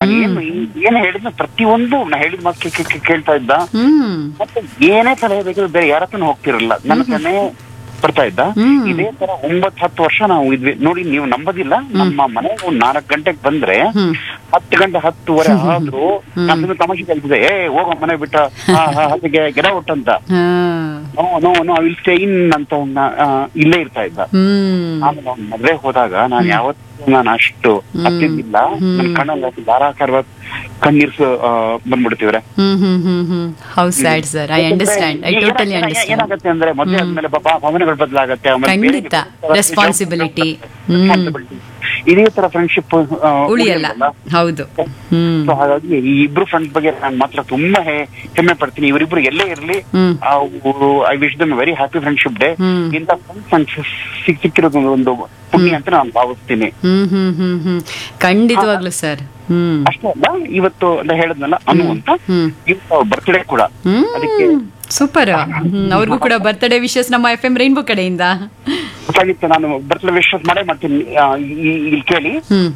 ನಾನು ಏನು ಏನ್ ಹೇಳಿದ್ನ ಪ್ರತಿಯೊಂದು ನಾ ಹೇಳಿದ ಮಾತು ಕೇ- ಕೇ- ಕೇ- ಕೇಳ್ತಾ ಇದ್ದ ಹ್ಮ್ ಮತ್ತೆ ಏನೇ ಸಲಹೆ ಬೇಕಾದ್ರೂ ಬೇರೆ ಯಾರ ಹತ್ರನೂ ಹೋಗ್ತಿರಲ್ಲ ನನ್ನ ಹತ್ರನೇ ಬರ್ತಾ ಇದ್ದ ಹ್ಮ್. ಇದೇ ತರ ಒಂಬತ್ ಹತ್ತು ವರ್ಷ ನಾವು ಇದ್ವಿ ನೋಡಿ ನೀವು ನಂಬೋದಿಲ್ಲ ನಮ್ಮ ಮನೆಗೆ ಒಂದ್ ನಾಲ್ಕ್ ಗಂಟೆಗೆ ಬಂದ್ರೆ ಹ್ಮ್. ಹತ್ತು ಗಂಟೆ ಹತ್ತುವರೆ ಆದ್ರೂ ನಾನು ತಮಾಷೆ ಕಲ್ತಿದ್ದೆ ಏ ಹೋಗೋ ಮನೆ ಬಿಟ್ಟ ಹಾ ಹಾ ಹಾಗೆ ಗೆಡ ಔಟ್ ಅಂತ ಹಾ no no no will stay in ಅಂತ ಅವ್ನ, ಆ, ಇಲ್ಲೇ ಇರ್ತಾ ಇದ್ದ ಹ್ಮ್ ಆಮೇಲೆ ಅವ್ನ ಮದ್ವೆ ಹೋದಾಗ ನಾನು ಯಾವತ್ತೂ ನಾನು ಅಷ್ಟು ಹತ್ತಿದ್ದಿಲ್ಲ ನನ್ನ ಕಣ್ಣಲ್ಲಿ ಧಾರಾಕಾರ ಕಣ್ಣೀರ್ ಬಂದ್ಬಿಡ್ತೀವ್ರೆ hmm hmm hmm hmm how sad sir I understand I totally understand ಏನಾಗತ್ತೆ ಅಂದ್ರೆ ಮದ್ವೆ ಆದ್ಮೇಲೆ ಪಾಪ ಭಾವನೆಗಳು ಬದಲಾಗತ್ತೆ ಆಮೇಲೆ ಬೇರೆ ಖಂಡಿತ. Responsibility. ಹ್ಮ್. Responsibility. ಇದೇ ತರ ಫ್ರೆಂಡ್ಶಿಪ್ ಉಳಿಯಲ್ಲ ಹೌದು ಹ್ಮ್ ಸೊ ಹಾಗಾಗಿ ಈ ಇಬ್ರು ಫ್ರೆಂಡ್ಸ್ ಬಗ್ಗೆ ನಾನು ಮಾತ್ರ ತುಂಬಾ ಹೆ- ಹೆಮ್ಮೆ ಪಡ್ತೀನಿ ಇವರಿಬ್ರು ಎಲ್ಲೇ ಇರ್ಲಿ hmm. I wish them very happy friendship day hmm. ಇಂತ ಫ್ರೆಂಡ್ಸ್ ಸಿಕ್ ಸಿಕ್ಕಿರೋದು ಒಂದು ಪುಣ್ಯ ಅಂತ ನಾನು ಭಾವಿಸ್ತೀನಿ ಹ್ಮ್ ಹ್ಮ್ ಹ್ಮ್ ಹ್ಮ್ ಖಂಡಿತವಾಗ್ಲು ಸರ್ ಹ್ಮ್ ಅಷ್ಟೇ ಅಲ್ಲ ಇವತ್ತು ಅಂತ ಹೇಳಿದ್ನಲ್ಲ ಅನು ಅಂತ ಹ್ಮ್. ಇವತ್ತು ಬರ್ತ್ಡೇ ಕೂಡ ಅದಕ್ಕೆ ಹ್ಮ್ ಸೂಪರ್ ಹ್ಮ್ ಅವ್ರಿಗೂ ಕೂಡ ಬರ್ತ್ಡೇ ವಿಶಸ್ ನಮ್ಮ ಎಫ್ ಎಂ ರೈನ್ಬೋ ಕಡೆಯಿಂದ ಖಂಡಿತ ನಾನು ಬರ್ತ್ಡೇ ವಿಶ್ವಾಸ ಮಾಡೇ ಮಾಡ್ತೀನಿ ಆ, ಈ- ಇಲ್ಲಿ ಕೇಳಿ ಹ್ಮ್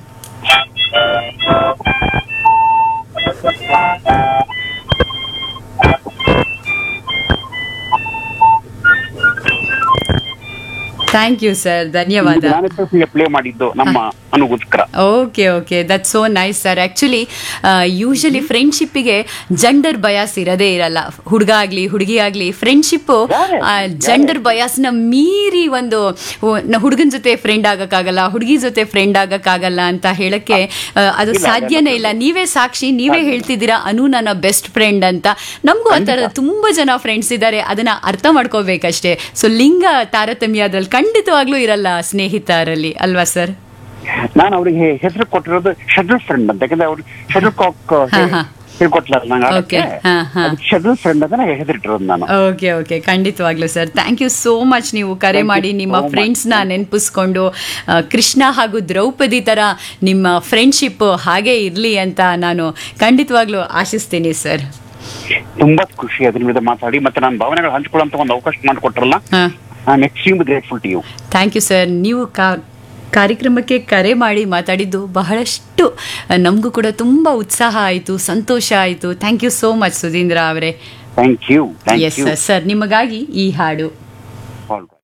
ಥ್ಯಾಂಕ್ ಯು ಸರ್ ಧನ್ಯವಾದ ನಾನೇ ಪ್ಲೇ ಮಾಡಿದ್ದು ನಮ್ಮ ಅನುಗೋಸ್ಕರ okay okay that so nice sir actually usually ಫ್ರೆಂಡ್ಶಿಪ್ಪಿಗೆ ಜಂಡರ್ ಬಯಾಸ್ ಇರೋದೇ ಇರಲ್ಲ ಹುಡುಗ ಆಗಲಿ ಹುಡುಗಿ ಆಗಲಿ ಫ್ರೆಂಡ್ಶಿಪ್ಪು ಜಂಡರ್ ಬಯಾಸ್ನ ಮೀರಿ ಒಂದು ಹುಡುಗನ ಜೊತೆ ಫ್ರೆಂಡ್ ಆಗಕ್ಕಾಗಲ್ಲ ಹುಡುಗಿ ಜೊತೆ ಫ್ರೆಂಡ್ ಆಗಕ್ಕಾಗಲ್ಲ ಅಂತ ಹೇಳಕ್ಕೆ ಆ, ಅದು ಸಾಧ್ಯನೇ ಇಲ್ಲ ನೀವೇ ಸಾಕ್ಷಿ ನೀವೇ ಹೇಳ್ತಿದ್ದೀರಾ ಅನು ನನ್ನ ಬೆಸ್ಟ್ ಫ್ರೆಂಡ್ ಅಂತ ನಮಗೂ ಆ ಥರದ ತುಂಬ ಜನ ಫ್ರೆಂಡ್ಸ್ ಇದ್ದಾರೆ ಅದನ್ನ ಅರ್ಥ ಮಾಡ್ಕೋಬೇಕಷ್ಟೇ ಸೊ ಲಿಂಗ ತಾರತಮ್ಯ ಅದ್ರಲ್ಲಿ ಖಂಡಿತವಾಗ್ಲೂ ಇರಲ್ಲ ಸ್ನೇಹಿತರಲ್ಲಿ ಅಲ್ವಾ ಸರ್ ನಾನು ಅವ್ರಿಗೆ ಹೆಸರು ಕೊಟ್ಟಿರೋದು ಶಟಲ್ ಫ್ರೆಂಡ್ ಅಂತ ಯಾಕಂದ್ರೆ ಅವ್ರು ಶಟಲ್ ಕಾಕ್ ಹಾ, ಹಾ. ಹೇಳ್ಕೊಟ್ಲಲ್ಲ ನಂಗೆ Okay. ಹಾ, ಹಾ. ಶಟಲ್ ಫ್ರೆಂಡ್ ಅಂತ ಹೆಸರಿಟ್ಟಿರೋದು ನಾನು ಓಕೆ ಓಕೆ ಖಂಡಿತವಾಗ್ಲೂ sir thank you so much ನೀವು ಕರೆ Thank you ಮಾಡಿ ನಿಮ್ಮ so much. ಫ್ರೆಂಡ್ಸ್ನ ನೆನಪಿಸ್ಕೊಂಡು ಆ, ಕೃಷ್ಣ ಹಾಗೂ ದ್ರೌಪದಿ ಥರ ನಿಮ್ಮ ಫ್ರೆಂಡ್ಶಿಪ್ ಹಾಗೇ ಇರಲಿ ಅಂತ ನಾನು ಖಂಡಿತವಾಗ್ಲೂ ಆಶಿಸ್ತೀನಿ ಸರ್ ತುಂಬಾ ಖುಷಿ ಅದ್ರ ಮೇಲೆ ಮಾತಾಡಿ ಮತ್ತೆ ನಾನು ಭಾವನೆಗಳು ಹಂಚ್ಕೊಳ್ಳೋಂತ ಒಂದು ಅವಕಾಶ ಮಾಡಿಕೊಟ್ರಲ್ಲ ಹಾಂ I am extreme grateful to you thank you sir ನೀವು ಕಾ ಕಾರ್ಯಕ್ರಮಕ್ಕೆ ಕರೆ ಮಾಡಿ ಮಾತಾಡಿದ್ದು ಬಹಳಷ್ಟು ನಮಗೂ ಕೂಡ ತುಂಬ ಉತ್ಸಾಹ ಆಯಿತು ಸಂತೋಷ ಆಯಿತು thank you so much Sudheendra ಅವರೇ thank you thanks you sir ನಿಮಗಾಗಿ ಈ ಹಾಡು ಆಲ್